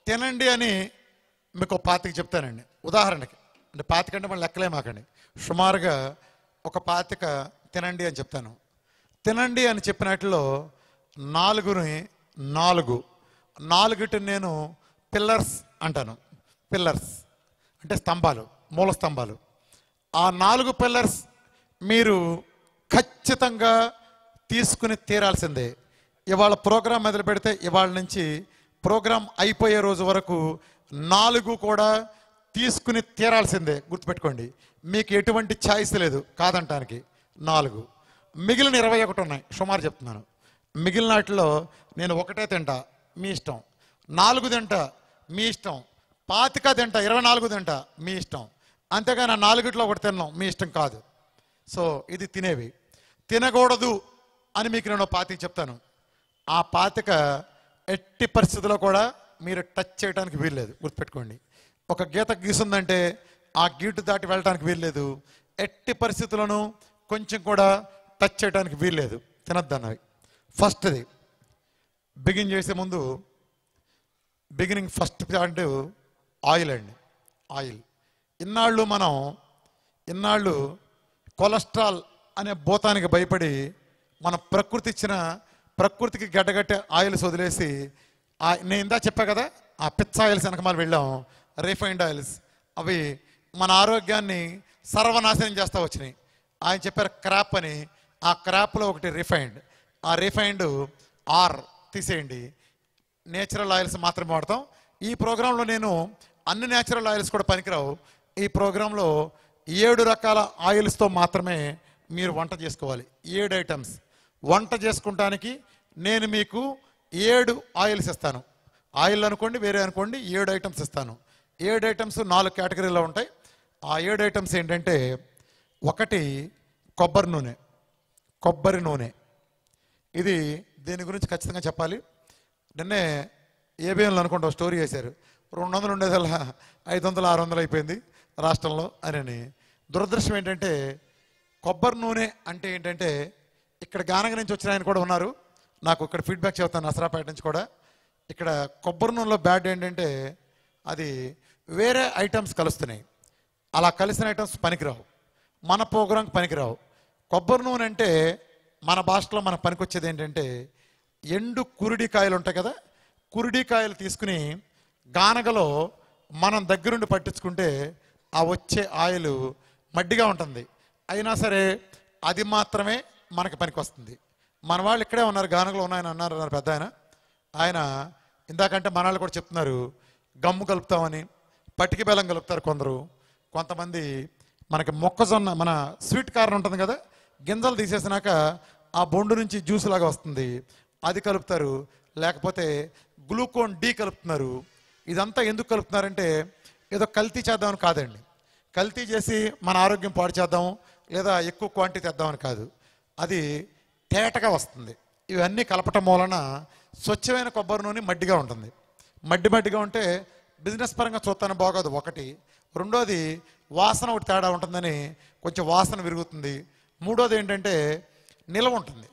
తినండి అని మీకు ఒక పాతిక చెప్తానండి ఉదాహరణకి అంటే పాతిక అంటే మళ్ళీ లెక్కలే మాకండి సుమారుగా ఒక పాతిక తినండి అని చెప్తాను తినండి అని చెప్పినట్లో నాలుగుని నాలుగు నాలుగిటిని నేను పిల్లర్స్ అంటాను పిల్లర్స్ అంటే స్తంభాలు మూల స్తంభాలు ఆ నాలుగు పిల్లర్స్ మీరు ఖచ్చితంగా తీసుకుని తీరాల్సిందే ఇవాళ ప్రోగ్రాం మొదలు పెడితే ఇవాళ నుంచి ప్రోగ్రాం అయిపోయే రోజు వరకు నాలుగు కూడా తీసుకుని తీరాల్సిందే గుర్తుపెట్టుకోండి మీకు ఎటువంటి ఛాయిస్ లేదు కాదంటానికి నాలుగు మిగిలిన ఇరవై ఒకటి ఉన్నాయి సుమారు చెప్తున్నాను మిగిలిన వాటిలో నేను ఒకటే తింటా మీ ఇష్టం నాలుగు తింటా మీ ఇష్టం పాతిక తింటా ఇరవై నాలుగు తింటా మీ ఇష్టం అంతేగాని ఆ నాలుగిట్లో ఒకటి తిన్నాం మీ ఇష్టం కాదు సో ఇది తినేవి తినకూడదు అని మీకు నేను పాతిక చెప్తాను ఆ పాతిక ఎట్టి పరిస్థితుల్లో కూడా మీరు టచ్ చేయడానికి వీల్లేదు గుర్తుపెట్టుకోండి ఒక గీత గీసుందంటే ఆ గీటు దాటి వెళ్ళడానికి వీల్లేదు ఎట్టి పరిస్థితులను కొంచెం కూడా టచ్ చేయడానికి వీల్లేదు తినద్దు అన్నవి ఫస్ట్ది బిగిన్ చేసే ముందు బిగినింగ్ ఫస్ట్ పాయింట్ ఆయిల్ అండి ఆయిల్ ఇన్నాళ్ళు మనం ఇన్నాళ్ళు కొలెస్ట్రాల్ అనే భూతానికి భయపడి మన ప్రకృతి ఇచ్చిన ప్రకృతికి గడ్డగట్టే ఆయిల్స్ వదిలేసి ఆ నేను ఇందా చెప్పా కదా ఆ పిచ్చ ఆయిల్స్ వెనక వెళ్ళాం రిఫైన్డ్ ఆయిల్స్ అవి మన ఆరోగ్యాన్ని సర్వనాశనం చేస్తూ వచ్చినాయి ఆయన చెప్పారు క్రాప్ అని ఆ క్రాప్లో ఒకటి రిఫైన్డ్ ఆ రిఫైన్డ్ ఆర్ తీసేయండి నేచురల్ ఆయిల్స్ మాత్రమే వాడతాం ఈ ప్రోగ్రాంలో నేను అన్ని నేచురల్ ఆయిల్స్ కూడా పనికిరావు ఈ ప్రోగ్రాంలో ఏడు రకాల ఆయిల్స్తో మాత్రమే మీరు వంట చేసుకోవాలి ఏడు ఐటమ్స్ వంట చేసుకుంటానికి నేను మీకు ఏడు ఆయిల్స్ ఇస్తాను ఆయిల్ అనుకోండి వేరే అనుకోండి ఏడు ఐటమ్స్ ఇస్తాను ఏడు ఐటమ్స్ నాలుగు కేటగిరీలో ఉంటాయి ఆ ఏడు ఐటమ్స్ ఏంటంటే ఒకటి కొబ్బరి నూనె కొబ్బరి నూనె ఇది దీని గురించి ఖచ్చితంగా చెప్పాలి నిన్నే ఏబిఎంలో అనుకుంటా ఒక స్టోరీ చేశారు రెండు వందలు ఉండేదల్లా ఐదు వందలు ఆరు వందలు అయిపోయింది రాష్ట్రంలో అని దురదృష్టం ఏంటంటే కొబ్బరి నూనె అంటే ఏంటంటే ఇక్కడ గానగ నుంచి వచ్చిన ఆయన కూడా ఉన్నారు నాకు ఇక్కడ ఫీడ్బ్యాక్ చెబుతాను నసరాపేట నుంచి కూడా ఇక్కడ కొబ్బరి నూనెలో బ్యాడ్ ఏంటంటే అది వేరే ఐటమ్స్ కలుస్తున్నాయి అలా కలిసిన ఐటమ్స్ పనికిరావు మన ప్రోగ్రాంకి పనికిరావు కొబ్బరి నూనె అంటే మన భాషలో మన పనికొచ్చేది ఏంటంటే ఎండు కురిడికాయలు ఉంటాయి కదా కురిడికాయలు తీసుకుని గానగలో మనం దగ్గరుండి పట్టించుకుంటే ఆ వచ్చే ఆయిల్ మడ్డిగా ఉంటుంది అయినా సరే అది మాత్రమే మనకి పనికొస్తుంది మన వాళ్ళు ఇక్కడే ఉన్నారు గానగలో ఉన్నాయని అన్నారు అన్నారు పెద్ద ఆయన ఆయన ఇందాకంటే మన వాళ్ళు కూడా చెప్తున్నారు గమ్ము కలుపుతామని పటికి బెల్లం కలుపుతారు కొందరు కొంతమంది మనకి మొక్కజొన్న మన స్వీట్ కార్న్ ఉంటుంది కదా గింజలు తీసేసినాక ఆ బొండు నుంచి జ్యూస్ లాగా వస్తుంది అది కలుపుతారు లేకపోతే గ్లూకోన్ డి కలుపుతున్నారు ఇదంతా ఎందుకు కలుపుతున్నారంటే ఏదో కల్తీ చేద్దామని కాదండి కల్తీ చేసి మన ఆరోగ్యం పాడు చేద్దాం లేదా ఎక్కువ క్వాంటిటీ తెద్దామని కాదు అది తేటగా వస్తుంది ఇవన్నీ కలపటం మూలన స్వచ్ఛమైన కొబ్బరి నూనె మడ్డిగా ఉంటుంది మడ్డి మడ్డిగా ఉంటే బిజినెస్ పరంగా చూస్తాను బాగోదు ఒకటి రెండోది వాసన ఒకటి తేడా ఉంటుందని కొంచెం వాసన విరుగుతుంది మూడోది ఏంటంటే నిలవ ఉంటుంది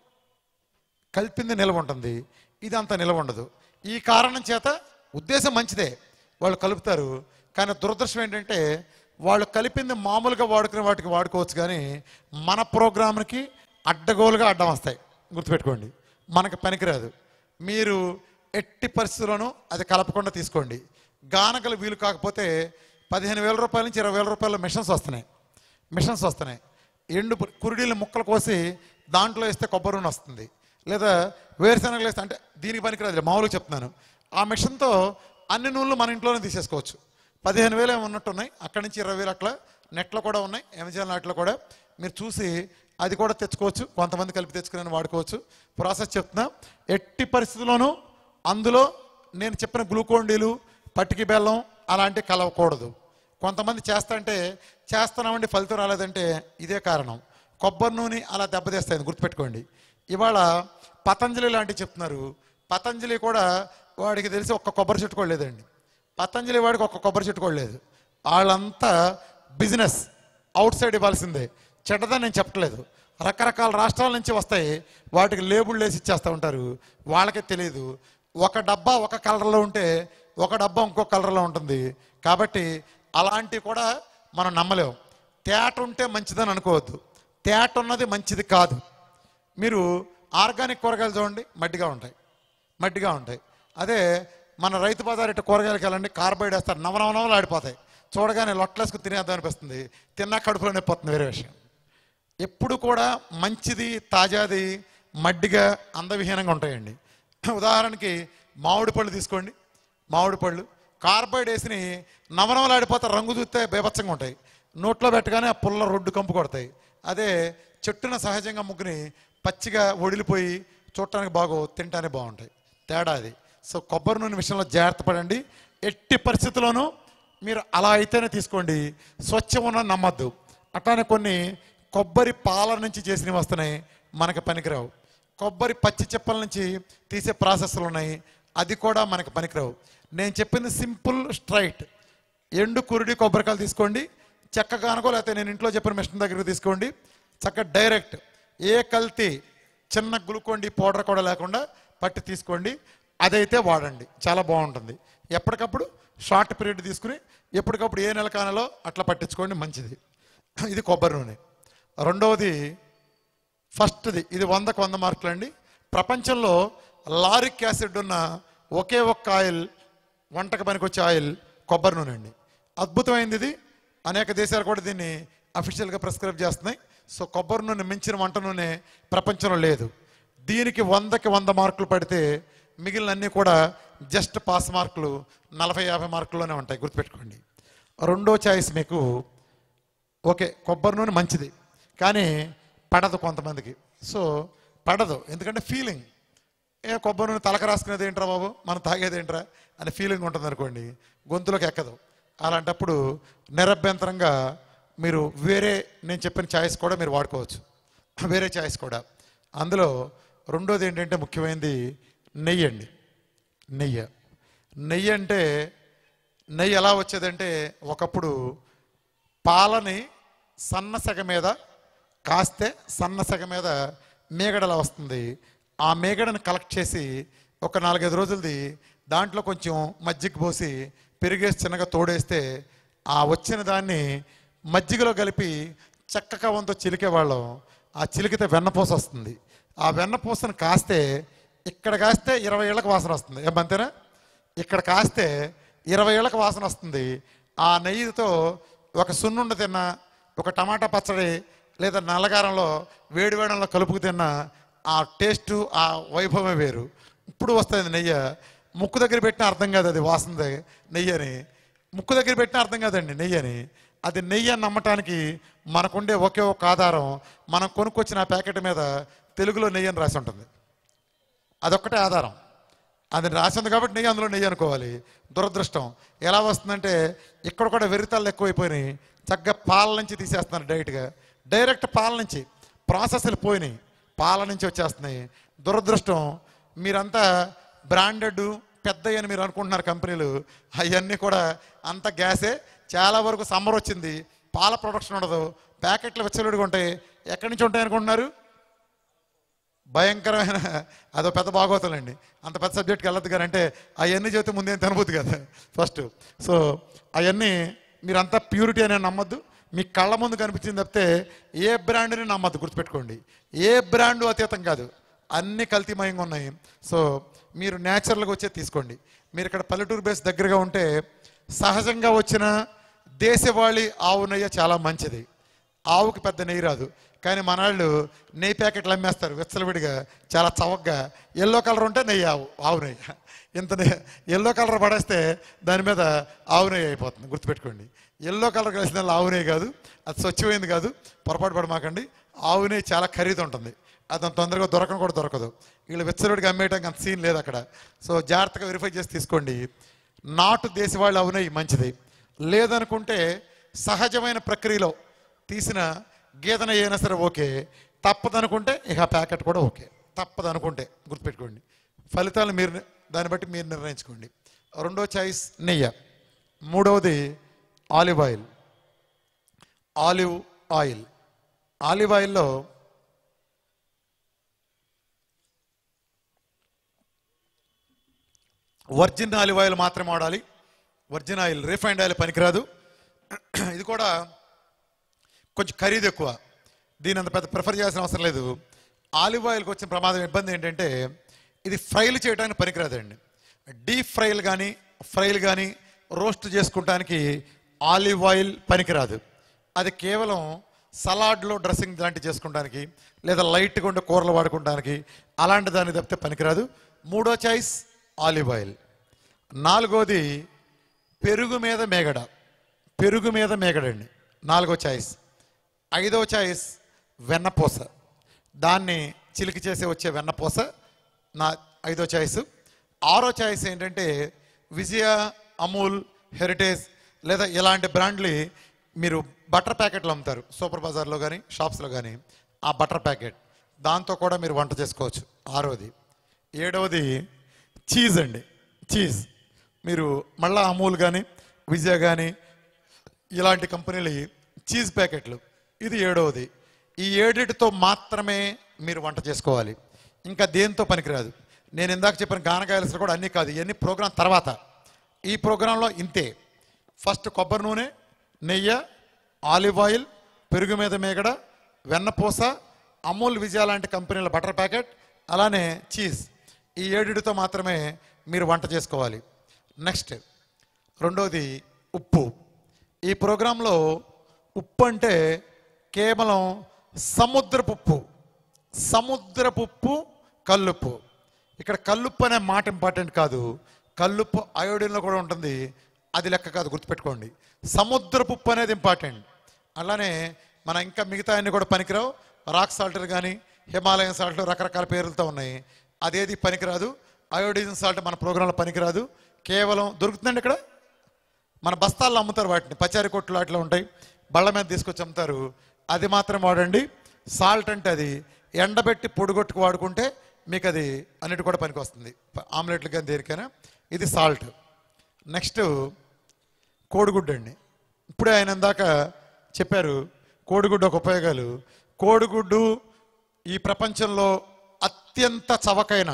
కలిపింది నిలవ ఉంటుంది ఇది అంత నిలవ ఉండదు ఈ కారణం చేత ఉద్దేశం మంచిదే వాళ్ళు కలుపుతారు కానీ దురదృష్టం ఏంటంటే వాళ్ళు కలిపింది మామూలుగా వాడుకునే వాటికి వాడుకోవచ్చు కానీ మన ప్రోగ్రామ్కి అడ్డగోలుగా అడ్డం వస్తాయి గుర్తుపెట్టుకోండి మనకు పనికిరాదు మీరు ఎట్టి పరిస్థితుల్లోనూ అది కలపకుండా తీసుకోండి గానగలు వీలు కాకపోతే పదిహేను వేల రూపాయల నుంచి ఇరవై వేల రూపాయల మిషన్స్ వస్తున్నాయి మిషన్స్ వస్తున్నాయి ఎండు పు- కురిడీలు ముక్కలు కోసి దాంట్లో వేస్తే కొబ్బరి నూనె వస్తుంది లేదా వేరుశనగలు వేస్తే అంటే దీనికి పనికిరాదు మామూలుగా చెప్తున్నాను ఆ మిషన్తో అన్ని నూనెలు మన ఇంట్లోనే తీసేసుకోవచ్చు పదిహేను వేలు ఏమి ఉన్నట్టున్నాయి అక్కడి నుంచి ఇరవై వేలు అట్లా నెట్లో కూడా ఉన్నాయి అమెజాన్ వాటిలో కూడా మీరు చూసి అది కూడా తెచ్చుకోవచ్చు కొంతమంది కలిపి తెచ్చుకుని వాడుకోవచ్చు ప్రాసెస్ చెప్తున్నా ఎట్టి పరిస్థితుల్లోనూ అందులో నేను చెప్పిన గ్లూకోండీలు పట్టికి బెల్లం అలాంటివి కలవకూడదు కొంతమంది చేస్తా అంటే చేస్తున్నామండి ఫలితం రాలేదంటే ఇదే కారణం కొబ్బరి నూనె అలా దెబ్బతీస్తాయి గుర్తుపెట్టుకోండి ఇవాళ పతంజలి లాంటివి చెప్తున్నారు పతంజలి కూడా వాడికి తెలిసి ఒక్క కొబ్బరి చెట్టు కూడా లేదండి పతంజలి వాడికి ఒక్క కొబ్బరి చెట్టు కూడా లేదు వాళ్ళంతా బిజినెస్ అవుట్ సైడ్ ఇవ్వాల్సిందే చెడ్డదని నేను చెప్పట్లేదు రకరకాల రాష్ట్రాల నుంచి వస్తాయి వాటికి లేబుల్ వేసి ఇచ్చేస్తూ ఉంటారు వాళ్ళకే తెలియదు ఒక డబ్బా ఒక కలర్లో ఉంటే ఒక డబ్బా ఇంకో కలర్లో ఉంటుంది కాబట్టి అలాంటివి కూడా మనం నమ్మలేము తేట ఉంటే మంచిదని అనుకోవద్దు తేట ఉన్నది మంచిది కాదు మీరు ఆర్గానిక్ కూరగాయలు చూడండి మట్టిగా ఉంటాయి మట్టిగా ఉంటాయి అదే మన రైతు బజార్ ఇట్ట కూరగాయలకి వెళ్ళండి కార్బైడ్ వేస్తారు నవనవనవలు ఆడిపోతాయి చూడగానే లొట్లేసుకు తినేద్దాం అనిపిస్తుంది తిన్నా కడుపులో నొప్పిపోతుంది వేరే విషయం ఎప్పుడు కూడా మంచిది తాజాది మడ్డిగా అందవిహీనంగా ఉంటాయండి ఉదాహరణకి మామిడి పళ్ళు తీసుకోండి మామిడి పళ్ళు కార్బైడ్ వేసి నవనవలాడిపోతే రంగు చూస్తే బేభత్సంగా ఉంటాయి నోట్లో పెట్టగానే ఆ పుల్ల రొడ్డు కంపు కొడతాయి అదే చెట్టున సహజంగా ముగ్గుని పచ్చిగా ఒడిలిపోయి చూడటానికి బాగో తినటానికి బాగుంటాయి తేడా అది సో కొబ్బరి నూనె విషయంలో జాగ్రత్త పడండి ఎట్టి పరిస్థితుల్లోనూ మీరు అలా అయితేనే తీసుకోండి స్వచ్ఛం ఉన్న నమ్మద్దు అట్లానే కొన్ని కొబ్బరి పాల నుంచి చేసినవి వస్తున్నాయి మనకి పనికిరావు కొబ్బరి పచ్చి చెప్పల నుంచి తీసే ప్రాసెస్లు ఉన్నాయి అది కూడా మనకి పనికిరావు నేను చెప్పింది సింపుల్ స్ట్రైట్ ఎండు కురుడి కొబ్బరికాయలు తీసుకోండి చెక్క కానుకో లేకపోతే నేను ఇంట్లో చెప్పిన మిషన్ దగ్గరికి తీసుకోండి చక్క డైరెక్ట్ ఏ కల్తీ చిన్న గ్లూకోండి పౌడర్ కూడా లేకుండా పట్టి తీసుకోండి అదైతే వాడండి చాలా బాగుంటుంది ఎప్పటికప్పుడు షార్ట్ పీరియడ్ తీసుకుని ఎప్పటికప్పుడు ఏ నెల కానలో అట్లా పట్టించుకోండి మంచిది ఇది కొబ్బరి నూనె రెండవది ఫస్ట్ది ఇది వందకు వంద మార్కులు అండి ప్రపంచంలో లారిక్ యాసిడ్ ఉన్న ఒకే ఒక్క ఆయిల్ వంటకు పనికొచ్చే ఆయిల్ కొబ్బరి నూనె అండి అద్భుతమైంది ఇది అనేక దేశాలు కూడా దీన్ని అఫీషియల్గా ప్రిస్క్రైబ్ చేస్తున్నాయి సో కొబ్బరి నూనె మించిన వంట నూనె ప్రపంచంలో లేదు దీనికి వందకి వంద మార్కులు పడితే మిగిలిన అన్నీ కూడా జస్ట్ పాస్ మార్కులు నలభై యాభై మార్కుల్లోనే ఉంటాయి గుర్తుపెట్టుకోండి రెండో ఛాయిస్ మీకు ఓకే కొబ్బరి నూనె మంచిది కానీ పడదు కొంతమందికి సో పడదు ఎందుకంటే ఫీలింగ్ ఏ కొబ్బరి నూనె తలక రాసుకునేది ఏంట్రా బాబు మనం తాగేది ఏంట్రా అనే ఫీలింగ్ ఉంటుంది అనుకోండి గొంతులోకి ఎక్కదు అలాంటప్పుడు నిరభ్యంతరంగా మీరు వేరే నేను చెప్పిన ఛాయిస్ కూడా మీరు వాడుకోవచ్చు వేరే ఛాయిస్ కూడా అందులో రెండోది ఏంటంటే ముఖ్యమైనది నెయ్యి అండి నెయ్యి నెయ్యి అంటే నెయ్యి ఎలా వచ్చేదంటే ఒకప్పుడు పాలని సన్న సెగ మీద కాస్తే సన్న సెగ మీద మేగడలా వస్తుంది ఆ మేగడను కలెక్ట్ చేసి ఒక నాలుగైదు రోజులది దాంట్లో కొంచెం మజ్జిగ పోసి పెరిగేసి చిన్నగా తోడేస్తే ఆ వచ్చిన దాన్ని మజ్జిగలో కలిపి చెక్క కవంతో చిలికేవాళ్ళం ఆ చిలికితే వెన్నపూస వస్తుంది ఆ వెన్నపూసను కాస్తే ఇక్కడ కాస్తే ఇరవై ఏళ్ళకి వాసన వస్తుంది ఏమంతేనా ఇక్కడ కాస్తే ఇరవై ఏళ్ళకి వాసన వస్తుంది ఆ నెయ్యితో ఒక సున్నుండ తిన్నా ఒక టమాటా పచ్చడి లేదా నల్లగారంలో వేడి వేడంలో కలుపుకు తిన్నా ఆ టేస్టు ఆ వైభవమే వేరు ఇప్పుడు వస్తుంది నెయ్యి ముక్కు దగ్గర పెట్టిన అర్థం కాదు అది వాసనది నెయ్యి అని ముక్కు దగ్గర పెట్టిన అర్థం కాదండి నెయ్యి అని అది నెయ్యి అని నమ్మటానికి మనకుండే ఒకే ఒక ఆధారం మనం కొనుక్కొచ్చిన ఆ ప్యాకెట్ మీద తెలుగులో నెయ్యి అని రాసి ఉంటుంది అదొక్కటే ఆధారం అది రాసింది కాబట్టి నెయ్యి అందులో నెయ్యి అనుకోవాలి దురదృష్టం ఎలా వస్తుందంటే ఇక్కడ కూడా వెరితాళ్ళు ఎక్కువైపోయినాయి చక్కగా పాల నుంచి తీసేస్తున్నారు డైరెక్ట్గా డైరెక్ట్ పాల నుంచి ప్రాసెస్లు పోయినాయి పాల నుంచి వచ్చేస్తున్నాయి దురదృష్టం మీరంతా బ్రాండెడ్ పెద్ద అని మీరు అనుకుంటున్నారు కంపెనీలు అవన్నీ కూడా అంత గ్యాసే చాలా వరకు సమ్మర్ వచ్చింది పాల ప్రొడక్షన్ ఉండదు ప్యాకెట్లు విచ్చలుడిగా ఉంటాయి ఎక్కడి నుంచి ఉంటాయి అనుకుంటున్నారు భయంకరమైన అదో పెద్ద బాగోతాలండి అంత పెద్ద సబ్జెక్ట్కి వెళ్ళదు కానీ అంటే అవన్నీ చెబితే ముందేం తినబోద్దు కదా ఫస్ట్ సో అవన్నీ మీరంతా ప్యూరిటీ అనే నమ్మద్దు మీ కళ్ళ ముందు కనిపించింది తప్పితే ఏ బ్రాండ్ని నమ్మద్దు గుర్తుపెట్టుకోండి ఏ బ్రాండు అతీతం కాదు అన్ని కల్తీమయంగా ఉన్నాయి సో మీరు న్యాచురల్గా వచ్చే తీసుకోండి మీరు ఇక్కడ పల్లెటూరు బేస్ దగ్గరగా ఉంటే సహజంగా వచ్చిన దేశవాళీ ఆవు నెయ్యి చాలా మంచిది ఆవుకి పెద్ద నెయ్యి రాదు కానీ మనాళ్ళు నెయ్యి ప్యాకెట్లు అమ్మేస్తారు విచ్చలవిడిగా చాలా చవకగా ఎల్లో కలర్ ఉంటే నెయ్యి ఆవు ఆవు నెయ్యి ఇంత ఎల్లో కలర్ పడేస్తే దాని మీద ఆవు నెయ్యి అయిపోతుంది గుర్తుపెట్టుకోండి ఎల్లో కలర్ కలిసిన ఆవు నెయ్యి కాదు అది స్వచ్ఛమైంది కాదు పొరపాటు పడమాకండి ఆవు నెయ్యి చాలా ఖరీదు ఉంటుంది అది అంత తొందరగా దొరకను కూడా దొరకదు వీళ్ళు విచ్చలవిడిగా అమ్మేయడానికి అంత సీన్ లేదు అక్కడ సో జాగ్రత్తగా వెరిఫై చేసి తీసుకోండి నాటు దేశవాళ్ళు ఆవు నెయ్యి మంచిది లేదనుకుంటే సహజమైన ప్రక్రియలో తీసిన గీతన అయినా సరే ఓకే తప్పదనుకుంటే ఇక ఆ ప్యాకెట్ కూడా ఓకే తప్పదనుకుంటే గుర్తుపెట్టుకోండి ఫలితాలు మీరు ని- దాన్ని బట్టి మీరు నిర్ణయించుకోండి రెండో చాయిస్ నెయ్యి మూడవది olive oil olive oil olive ఆయిల్లో వర్జిన్ ఆలివ్ ఆయిల్ మాత్రమే వాడాలి వర్జిన్ ఆయిల్ రిఫైండ్ ఆయిల్ పనికిరాదు ఇది కూడా కొంచెం ఖరీదు ఎక్కువ దీని అంత పెద్ద ప్రిఫర్ చేయాల్సిన అవసరం లేదు ఆలివ్ ఆయిల్కి వచ్చిన ప్రమాదం ఇబ్బంది ఏంటంటే ఇది ఫ్రైలు చేయడానికి పనికిరాదండి డీప్ ఫ్రైలు కానీ ఫ్రైలు కానీ రోస్ట్ చేసుకోవడానికి ఆలివ్ ఆయిల్ పనికిరాదు అది కేవలం సలాడ్లో డ్రెస్సింగ్ లాంటివి చేసుకోవడానికి లేదా లైట్గా ఉండే కూరలు వాడుకోవడానికి అలాంటి దాన్ని తప్పితే పనికిరాదు మూడో చాయిస్ ఆలివ్ ఆయిల్ నాలుగోది పెరుగు మీద మేగడ పెరుగు మీద మేగడండి నాలుగో చాయిస్ ఐదో చాయిస్ వెన్నపూస దాన్ని చిలికి చేసి వచ్చే వెన్నపూస నా ఐదో చాయిస్ ఆరో చాయిస్ ఏంటంటే విజయ అమూల్ హెరిటేజ్ లేదా ఇలాంటి బ్రాండ్లు మీరు బటర్ ప్యాకెట్లు అమ్ముతారు సూపర్ బజార్లో కానీ షాప్స్లో కానీ ఆ బటర్ ప్యాకెట్ దాంతో కూడా మీరు వంట చేసుకోవచ్చు ఆరోది ఏడవది చీజ్ అండి చీజ్ మీరు మళ్ళా అమూల్ కానీ విజయ కానీ ఇలాంటి కంపెనీలు చీజ్ ప్యాకెట్లు ఇది ఏడవది ఈ ఏడిటితో మాత్రమే మీరు వంట చేసుకోవాలి ఇంకా దేంతో పనికిరాదు నేను ఇందాక చెప్పిన గానగాయలసలు కూడా అన్నీ కాదు ఇవన్నీ ప్రోగ్రాం తర్వాత ఈ ప్రోగ్రాంలో ఇంతే ఫస్ట్ కొబ్బరి నూనె నెయ్యి ఆలివ్ ఆయిల్ పెరుగు మీద మేగడ వెన్నపూస అమూల్ విజయ లాంటి కంపెనీల బటర్ ప్యాకెట్ అలానే చీజ్ ఈ ఏడిటితో మాత్రమే మీరు వంట చేసుకోవాలి నెక్స్ట్ రెండోది ఉప్పు ఈ ప్రోగ్రాంలో ఉప్పు అంటే కేవలం సముద్రపు ఉప్పు సముద్రపు ఉప్పు కల్లుప్పు ఇక్కడ కల్లుప్పు అనే మాట ఇంపార్టెంట్ కాదు కల్లుప్పు అయోడిన్లో కూడా ఉంటుంది అది లెక్క కాదు గుర్తుపెట్టుకోండి సముద్రపు ఉప్పు అనేది ఇంపార్టెంట్ అలానే మన ఇంకా మిగతా అన్ని కూడా పనికిరావు రాక్ సాల్టర్ కానీ హిమాలయన్ సాల్ట్ రకరకాల పేర్లతో ఉన్నాయి అదేది పనికిరాదు అయోడిన్ సాల్ట్ మన ప్రోగ్రాంలో పనికిరాదు కేవలం దొరుకుతుందండి ఇక్కడ మన బస్తాల్లో అమ్ముతారు వాటిని పచారి కొట్లు అట్లా ఉంటాయి బళ్ళ మీద తీసుకొచ్చి అమ్ముతారు అది మాత్రం వాడండి సాల్ట్ అంటే అది ఎండబెట్టి పొడిగొట్టుకు వాడుకుంటే మీకు అది అన్నిటి కూడా పనికి వస్తుంది ఆమ్లెట్లు కానీ దేనికైనా ఇది సాల్ట్ నెక్స్ట్ కోడిగుడ్డు అండి ఇప్పుడే ఆయన ఇందాక చెప్పారు కోడిగుడ్డు ఒక ఉపయోగాలు కోడిగుడ్డు ఈ ప్రపంచంలో అత్యంత చవకైన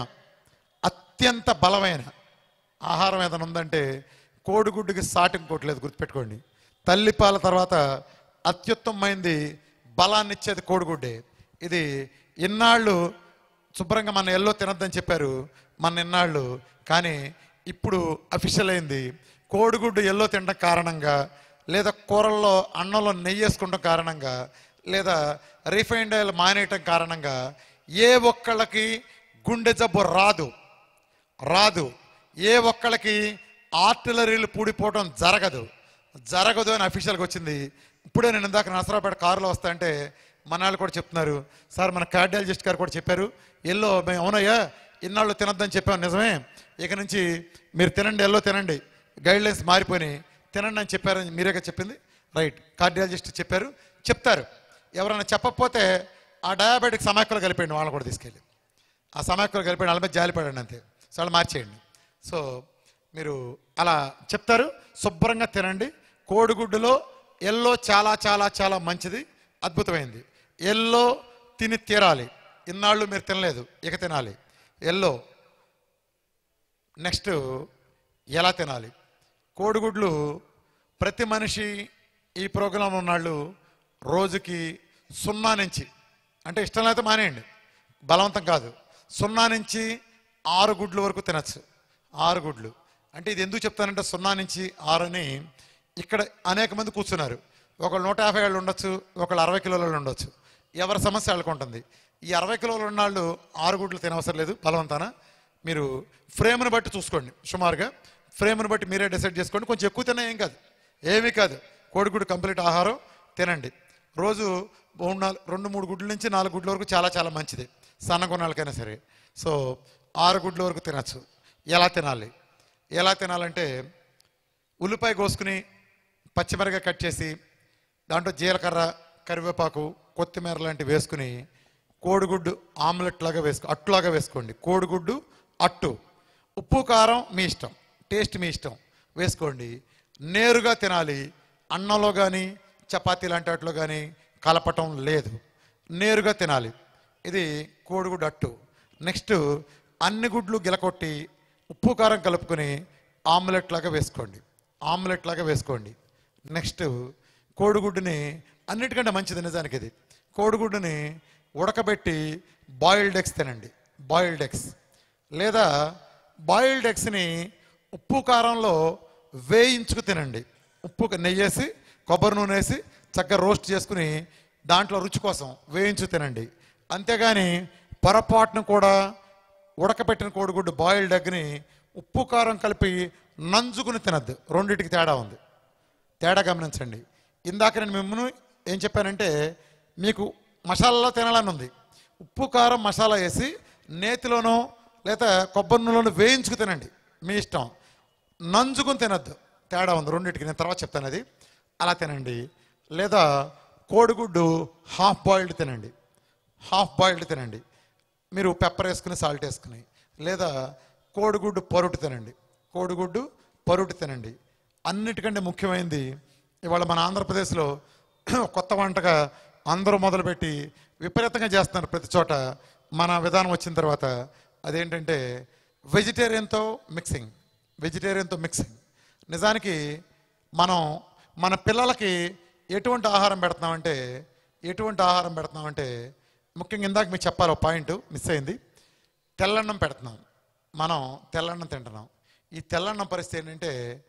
అత్యంత బలమైన ఆహారం ఏదైనా ఉందంటే కోడిగుడ్డుకి సాటి ఇంకోటి లేదు గుర్తుపెట్టుకోండి తల్లిపాల తర్వాత అత్యుత్తమైంది బలాన్ని ఇచ్చేది కోడిగుడ్డే ఇది ఇన్నాళ్ళు శుభ్రంగా మన ఎల్లో తినద్దని చెప్పారు మన ఇన్నాళ్ళు కానీ ఇప్పుడు అఫీషియల్ అయింది కోడిగుడ్డు ఎల్లో తినడం కారణంగా లేదా కూరల్లో అన్నంలో నెయ్యి వేసుకుంటాం కారణంగా లేదా రిఫైండ్ ఆయిల్ మానేయటం కారణంగా ఏ ఒక్కళ్ళకి గుండె జబ్బు రాదు రాదు ఏ ఒక్కళ్ళకి ఆర్టిలరీలు పూడిపోవడం జరగదు జరగదు అని అఫీషియల్గా వచ్చింది ఇప్పుడే నేను ఇందాక నసరాపేట కారులో వస్తా అంటే మన వాళ్ళు కూడా చెప్తున్నారు సార్ మన కార్డియాలజిస్ట్ గారు కూడా చెప్పారు ఎల్లో మేము అవునయ్యా ఇన్నాళ్ళు తినొద్దని చెప్పాము నిజమే ఇక నుంచి మీరు తినండి ఎల్లో తినండి గైడ్ లైన్స్ మారిపోయినాయి తినండి అని చెప్పారని మీరేగా చెప్పింది రైట్ కార్డియాలజిస్ట్ చెప్పారు చెప్తారు ఎవరైనా చెప్పకపోతే ఆ డయాబెటిక్ సమాఖ్యలు కలిపేయండి వాళ్ళని కూడా తీసుకెళ్ళి ఆ సమాఖ్యలు కలిపి వాళ్ళ మీద జాలిపడండి అంతే సో వాళ్ళు మార్చేయండి సో మీరు అలా చెప్తారు శుభ్రంగా తినండి కోడిగుడ్డులో ఎల్లో చాలా చాలా చాలా మంచిది అద్భుతమైంది ఎల్లో తిని తీరాలి ఇన్నాళ్ళు మీరు తినలేదు ఇక తినాలి ఎల్లో నెక్స్ట్ ఎలా తినాలి కోడిగుడ్లు ప్రతి మనిషి ఈ ప్రోగ్రాంలో ఉన్నాళ్ళు రోజుకి సున్నా నుంచి అంటే ఇష్టం లేకపోతే మానేయండి బలవంతం కాదు సున్నా నుంచి ఆరు గుడ్లు వరకు తినచ్చు ఆరు గుడ్లు అంటే ఇది ఎందుకు చెప్తానంటే సున్నా నుంచి ఆరు అని ఇక్కడ అనేక మంది కూర్చున్నారు ఒకళ్ళు నూట యాభై ఏళ్ళు ఉండొచ్చు ఒకళ్ళు అరవై కిలోల వాళ్ళు ఉండొచ్చు ఎవరి సమస్య వాళ్ళకు ఉంటుంది ఈ అరవై కిలోలు ఉన్న వాళ్ళు ఆరు గుడ్లు తినవసరం లేదు బలవంతాన మీరు ఫ్రేమ్ని బట్టి చూసుకోండి సుమారుగా ఫ్రేమ్ని బట్టి మీరే డిసైడ్ చేసుకోండి కొంచెం ఎక్కువ తిన్నా ఏం కాదు ఏమీ కాదు కోడిగుడ్డు కంప్లీట్ ఆహారం తినండి రోజు మూడు నాలుగు రెండు మూడు గుడ్ల నుంచి నాలుగు గుడ్ల వరకు చాలా చాలా మంచిది సన్నగుణాలకైనా సరే సో ఆరు గుడ్ల వరకు తినచ్చు ఎలా తినాలి ఎలా తినాలంటే ఉల్లిపాయ కోసుకుని పచ్చిమిరగా కట్ చేసి దాంట్లో జీలకర్ర కరివేపాకు కొత్తిమీర లాంటివి వేసుకుని కోడిగుడ్డు ఆమ్లెట్ లాగా వేసుకో అట్టులాగా వేసుకోండి కోడిగుడ్డు అట్టు ఉప్పు కారం మీ ఇష్టం టేస్ట్ మీ ఇష్టం వేసుకోండి నేరుగా తినాలి అన్నంలో కానీ చపాతీ లాంటి వాటిలో కానీ కలపటం లేదు నేరుగా తినాలి ఇది కోడిగుడ్డు అట్టు నెక్స్ట్ అన్ని గుడ్లు గిలకొట్టి ఉప్పు కారం కలుపుకొని ఆమ్లెట్ లాగా వేసుకోండి ఆమ్లెట్ లాగా వేసుకోండి నెక్స్ట్ కోడిగుడ్డుని అన్నిటికంటే మంచిది నిజానికి ఇది కోడిగుడ్డుని ఉడకబెట్టి బాయిల్డ్ ఎగ్స్ తినండి బాయిల్డ్ ఎగ్స్ లేదా బాయిల్డ్ ఎగ్స్ని ఉప్పు కారంలో వేయించుకు తినండి ఉప్పు నెయ్యేసి కొబ్బరి నూనె వేసి చక్కగా రోస్ట్ చేసుకుని దాంట్లో రుచి కోసం వేయించు తినండి అంతేగాని పొరపాటును కూడా ఉడకబెట్టిన కోడిగుడ్డు బాయిల్డ్ ఎగ్ని ఉప్పు కారం కలిపి నంజుకుని తినద్దు రెండింటికి తేడా ఉంది తేడా గమనించండి ఇందాక నేను మిమ్మల్ని ఏం చెప్పానంటే మీకు మసాలాలో తినాలని ఉంది ఉప్పు కారం మసాలా వేసి నేతిలోనో లేదా కొబ్బరి నూనెలోనో వేయించుకు తినండి మీ ఇష్టం నంజుకుని తినద్దు తేడా ఉంది రెండింటికి నేను తర్వాత చెప్తాను అది అలా తినండి లేదా కోడిగుడ్డు హాఫ్ బాయిల్డ్ తినండి హాఫ్ బాయిల్డ్ తినండి మీరు పెప్పర్ వేసుకుని సాల్ట్ వేసుకుని లేదా కోడిగుడ్డు పరుటు తినండి కోడిగుడ్డు పరుటు తినండి అన్నిటికంటే ముఖ్యమైనది ఇవాళ మన ఆంధ్రప్రదేశ్లో కొత్త వంటగా అందరూ మొదలుపెట్టి విపరీతంగా చేస్తున్నారు ప్రతి చోట మన విధానం వచ్చిన తర్వాత అదేంటంటే వెజిటేరియన్తో మిక్సింగ్ వెజిటేరియన్తో మిక్సింగ్ నిజానికి మనం మన పిల్లలకి ఎటువంటి ఆహారం పెడుతున్నామంటే ఎటువంటి ఆహారం పెడుతున్నామంటే ముఖ్యంగా ఇందాక మీకు చెప్పాలి ఒక పాయింట్ మిస్ అయింది తెల్లన్నం పెడుతున్నాం మనం తెల్లన్నం తింటున్నాం ఈ తెల్లన్నం పరిస్థితి ఏంటంటే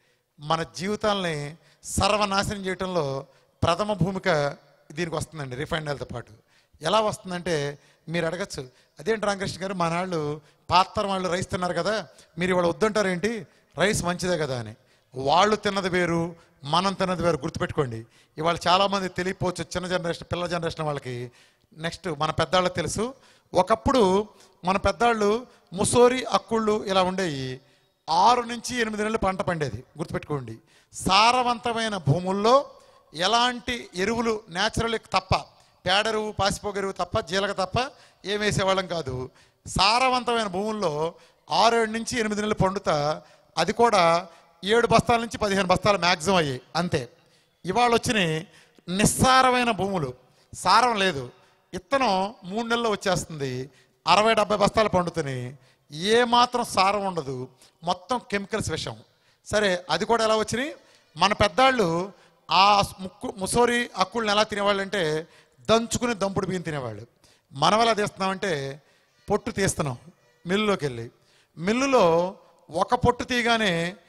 మన జీవితాల్ని సర్వనాశనం చేయటంలో ప్రథమ భూమిక దీనికి వస్తుందండి రిఫైండ్ ఆయిల్తో పాటు ఎలా వస్తుందంటే మీరు అడగచ్చు అదేంటి రామకృష్ణ గారు మా నాళ్ళు పాత్ర వాళ్ళు రైస్ తిన్నారు కదా మీరు ఇవాళ వద్దంటారు ఏంటి రైస్ మంచిదే కదా అని వాళ్ళు తిన్నది వేరు మనం తిన్నది వేరు గుర్తుపెట్టుకోండి ఇవాళ చాలామంది తెలియపోవచ్చు చిన్న జనరేషన్ పిల్లల జనరేషన్ వాళ్ళకి నెక్స్ట్ మన పెద్దాళ్ళకి తెలుసు ఒకప్పుడు మన పెద్దాళ్ళు ముసోరి అక్కుళ్ళు ఇలా ఉండేవి ఆరు నుంచి ఎనిమిది నెలలు పంట పండేది గుర్తుపెట్టుకోండి సారవంతమైన భూముల్లో ఎలాంటి ఎరువులు న్యాచురల్ తప్ప పేడెరువు పాసిపోగెరువు తప్ప జీలక తప్ప ఏం వేసేవాళ్ళం కాదు సారవంతమైన భూముల్లో ఆరేడు నుంచి ఎనిమిది నెలలు పండుతా అది కూడా ఏడు బస్తాల నుంచి పదిహేను బస్తాలు మ్యాక్సిమం అయ్యాయి అంతే ఇవాళ వచ్చినాయి నిస్సారమైన భూములు సారం లేదు ఇత్తనం మూడు నెలల్లో వచ్చేస్తుంది అరవై డెబ్బై బస్తాలు పండుతున్నాయి ఏ మాత్రం సారం ఉండదు మొత్తం కెమికల్స్ విషం సరే అది కూడా ఎలా వచ్చినాయి మన పెద్దాళ్ళు ఆ ముక్కు ముసోరి అక్కుల్ని ఎలా తినేవాళ్ళు అంటే దంచుకుని దంపుడు బియ్యం తినేవాళ్ళు మనం ఎలా తీస్తున్నామంటే పొట్టు తీస్తున్నాం మిల్లులోకి వెళ్ళి మిల్లులో ఒక పొట్టు తీయగానే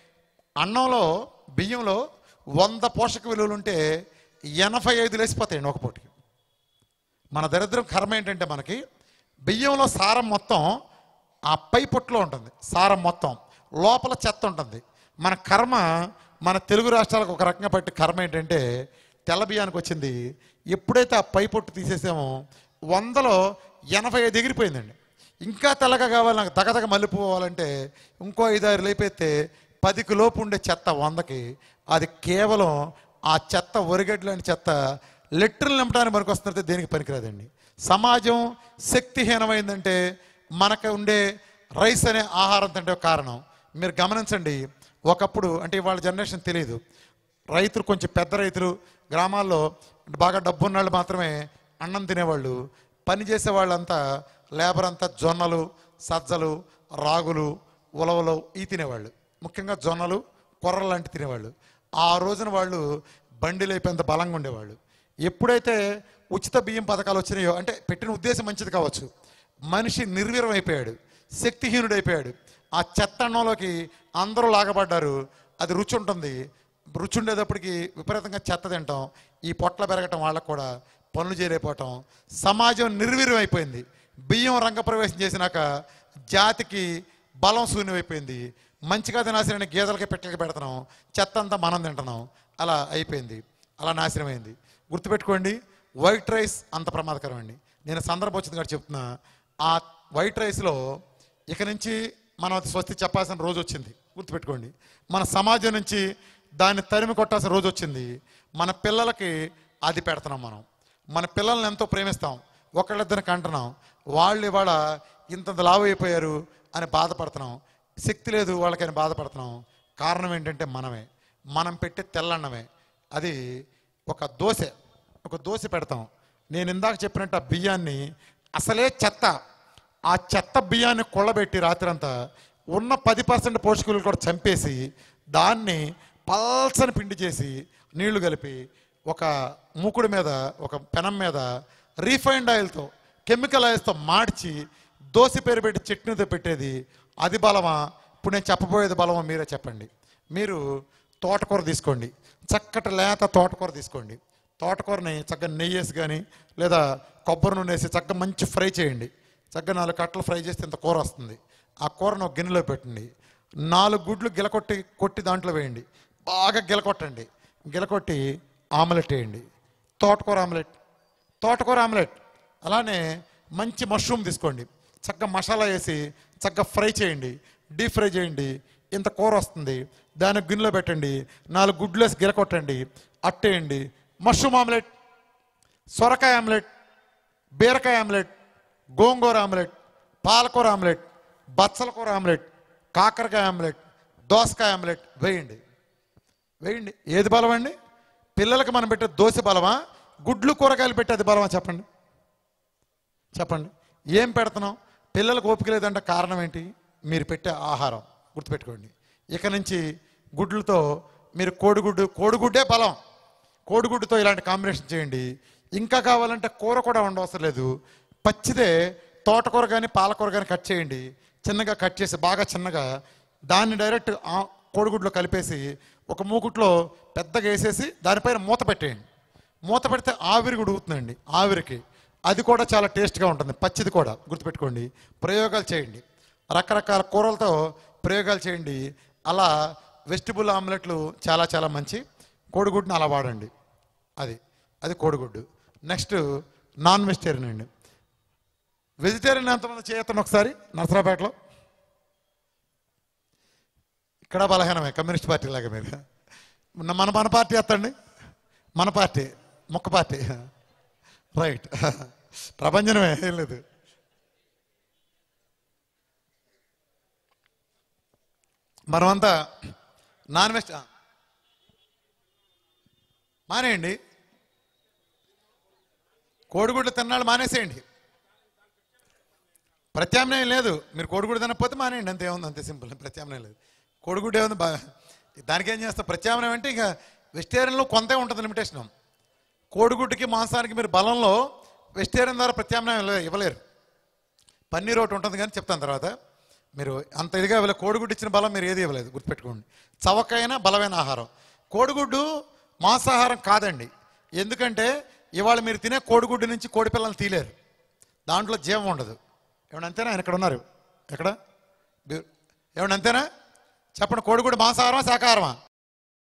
అన్నంలో బియ్యంలో వంద పోషక విలువలు ఉంటే ఎనభై ఐదు లేసిపోతాయండి ఒక పొట్టుకి మన దరిద్రం కర్మ ఏంటంటే మనకి బియ్యంలో సారం మొత్తం ఆ పై పొట్టులో ఉంటుంది సారం మొత్తం లోపల చెత్త ఉంటుంది మన కర్మ మన తెలుగు రాష్ట్రాలకు ఒక రకంగా పట్టి కర్మ ఏంటంటే తెల్ల బియ్యానికి వచ్చింది ఎప్పుడైతే ఆ పై పొట్టు తీసేసామో వందలో ఎనభై ఐదు ఎగిరిపోయిందండి ఇంకా తెల్లగా కావాలి నాకు తగదగ మళ్ళీపోవాలంటే ఇంకో ఐదారు లేపైతే పదికి లోపు ఉండే చెత్త వందకి అది కేవలం ఆ చెత్త ఒరిగడ్లాంటి చెత్త లెటర్లు నింపడానికి మనకు వస్తున్నది దేనికి పనికిరాదండి సమాజం శక్తిహీనమైందంటే మనకు ఉండే రైస్ అనే ఆహారం తింటే కారణం మీరు గమనించండి ఒకప్పుడు అంటే ఇవాళ జనరేషన్ తెలియదు రైతులు కొంచెం పెద్ద రైతులు గ్రామాల్లో బాగా డబ్బున్న వాళ్ళు మాత్రమే అన్నం తినేవాళ్ళు పని చేసే వాళ్ళంతా లేబర్ అంతా జొన్నలు సజ్జలు రాగులు ఉలవలు ఇవి తినేవాళ్ళు ముఖ్యంగా జొన్నలు కొర్రలు లాంటి తినేవాళ్ళు ఆ రోజున వాళ్ళు బండిలు అయిపోయేంత బలంగా ఉండేవాళ్ళు ఎప్పుడైతే ఉచిత బియ్యం పథకాలు వచ్చినాయో అంటే పెట్టిన ఉద్దేశం మంచిది కావచ్చు మనిషి నిర్వీర్యం అయిపోయాడు శక్తిహీనుడు అయిపోయాడు ఆ చెత్త అన్నంలోకి అందరూ లాగబడ్డారు అది రుచి ఉంటుంది రుచి ఉండేటప్పటికి విపరీతంగా చెత్త తింటాం ఈ పొట్ల పెరగటం వాళ్ళకు కూడా పనులు చేయలేకపోవటం సమాజం నిర్వీర్యం అయిపోయింది బియ్యం రంగప్రవేశం చేసినాక జాతికి బలం శూన్యమైపోయింది మంచిగా తినాల్సిన గేదెలకి పెట్టలకి పెడుతున్నాం చెత్త అంతా మనం తింటున్నాం అలా అయిపోయింది అలా నాశనమైంది గుర్తుపెట్టుకోండి వైట్ రైస్ అంత ప్రమాదకరం అండి నేను సందర్భం వచ్చింది కాబట్టి చెప్తున్నా ఆ వైట్ రైస్లో ఇక నుంచి మనం స్వస్తి చెప్పాల్సిన రోజు వచ్చింది గుర్తుపెట్టుకోండి మన సమాజం నుంచి దాన్ని తరిమి కొట్టాల్సిన రోజు వచ్చింది మన పిల్లలకి అది పెడుతున్నాం మనం మన పిల్లల్ని ఎంతో ప్రేమిస్తాం ఒకళ్ళిద్దరిని కంటున్నాం వాళ్ళు ఇవాళ ఇంత లావు అయిపోయారు అని బాధపడుతున్నాం శక్తి లేదు వాళ్ళకని బాధపడుతున్నాం కారణం ఏంటంటే మనమే మనం పెట్టే తెల్లన్నమే అది ఒక దోశ ఒక దోశ పెడతాం నేను ఇందాక చెప్పినట్టు ఆ బియ్యాన్ని అసలే చెత్త ఆ చెత్త బియ్యాన్ని కొల్లబెట్టి రాత్రంతా ఉన్న పది పర్సెంట్ పోషకులు కూడా చంపేసి దాన్ని పల్సని పిండి చేసి నీళ్లు కలిపి ఒక మూకుడు మీద ఒక పెనం మీద రీఫైండ్ ఆయిల్తో కెమికల్ ఆయిల్స్తో మార్చి దోశ పేరు పెట్టి చట్నీతో పెట్టేది అది బలమా ఇప్పుడు నేను చెప్పబోయేది బలమా మీరే చెప్పండి మీరు తోటకూర తీసుకోండి చక్కటి లేత తోటకూర తీసుకోండి తోటకూరని చక్కగా నెయ్యి వేసి కానీ లేదా కొబ్బరి నూనె వేసి చక్కగా మంచి ఫ్రై చేయండి చక్కగా నాలుగు కట్టలు ఫ్రై చేస్తే ఇంత కూర వస్తుంది ఆ కూరను ఒక గిన్నెలో పెట్టండి నాలుగు గుడ్లు గిలకొట్టి కొట్టి దాంట్లో వేయండి బాగా గిలకొట్టండి గిలకొట్టి ఆమ్లెట్ వేయండి తోటకూర ఆమ్లెట్ తోటకూర ఆమ్లెట్ అలానే మంచి మష్రూమ్ తీసుకోండి చక్కగా మసాలా వేసి చక్కగా ఫ్రై చేయండి డీప్ ఫ్రై చేయండి ఇంత కూర వస్తుంది దాన్ని గిన్నెలో పెట్టండి నాలుగు గుడ్లు వేసి గిలకొట్టండి అట్టేయండి మష్రూమ్ ఆమ్లెట్ సొరకాయ ఆమ్లెట్ బీరకాయ ఆమ్లెట్ గోంగూర ఆమ్లెట్ పాలకూర ఆమ్లెట్ బచ్చల కూర ఆమ్లెట్ కాకరకాయ ఆమ్లెట్ దోసకాయ ఆమ్లెట్ వేయండి వేయండి ఏది బలం అండి పిల్లలకి మనం పెట్టే దోశ బలమా గుడ్లు కూరగాయలు పెట్టేది బలమా చెప్పండి చెప్పండి ఏం పెడుతున్నాం పిల్లలకు ఓపిక లేదంటే కారణం ఏంటి మీరు పెట్టే ఆహారం గుర్తుపెట్టుకోండి ఇక నుంచి గుడ్లతో మీరు కోడిగుడ్డు కోడిగుడ్డే బలం కోడిగుడ్డుతో ఇలాంటి కాంబినేషన్ చేయండి ఇంకా కావాలంటే కూర కూడా ఉండవసరం లేదు పచ్చిదే తోటకూర కానీ పాలకూర కానీ కట్ చేయండి చిన్నగా కట్ చేసి బాగా చిన్నగా దాన్ని డైరెక్ట్ ఆ కోడిగుడ్లో కలిపేసి ఒక మూకుట్లో పెద్దగా వేసేసి దానిపైన మూత పెట్టేయండి మూత పెడితే ఆవిరి ఉడుకుతుందండి ఆవిరికి అది కూడా చాలా టేస్ట్గా ఉంటుంది పచ్చిది కూడా గుర్తుపెట్టుకోండి ప్రయోగాలు చేయండి రకరకాల కూరలతో ప్రయోగాలు చేయండి అలా వెజిటబుల్ ఆమ్లెట్లు చాలా చాలా మంచి కోడిగుడ్డుని అలా వాడండి అది అది కోడిగుడ్డు నెక్స్ట్ నాన్ వెజిటేరియన్ అండి వెజిటేరియన్ ఎంతమంది చేయొత్తాను ఒకసారి నర్సరాపేటలో ఇక్కడ బలహీనమే కమ్యూనిస్ట్ పార్టీ లాగా మీరు మన- మన మన పార్టీ ఎత్తండి మన పార్టీ మొక్క పార్టీ రైట్ ప్రపంచమే ఏం లేదు మనమంతా నాన్ వెజ్ ఆ. మానేయండి కోడిగుడ్లు తిన్నాళ్ళు మానేసేయండి ప్రత్యామ్నాయం లేదు మీరు కోడిగుడ్డు తినకపోతే మానేయండి అంతే ఉంది అంతే సింపుల్ ప్రత్యామ్నాయం లేదు కోడిగుడ్డు ఏముంది బా దానికి ఏం చేస్తాం ప్రత్యామ్నాయం అంటే ఇక వెజిటేరియన్లో కొంతే ఉంటుంది లిమిటేషన్ కోడిగుడ్డుకి మాంసానికి మీరు బలంలో వెజిటేరియన్ ద్వారా ప్రత్యామ్నాయం ఇవ్వలే- ఇవ్వలేరు పన్నీర్ ఒకటి ఉంటుంది కానీ చెప్తాను తర్వాత మీరు అంత ఇదిగా ఇవ్వలేదు కోడిగుడ్డు ఇచ్చిన బలం మీరు ఏది ఇవ్వలేదు గుర్తుపెట్టుకోండి చవకైన బలమైన ఆహారం కోడిగుడ్డు మాంసాహారం కాదండి ఎందుకంటే ఇవాళ మీరు తినే కోడిగుడ్డు నుంచి కోడి పిల్లల్ని తీలేరు దాంట్లో జీవం ఉండదు ఏమన్నా అంతేనా ఆయన ఇక్కడ ఉన్నారు ఎక్కడ బి- ఏమన్నా అంతేనా చెప్పండి కోడిగుడ్డు మాంసాహారమా శాకాహారమా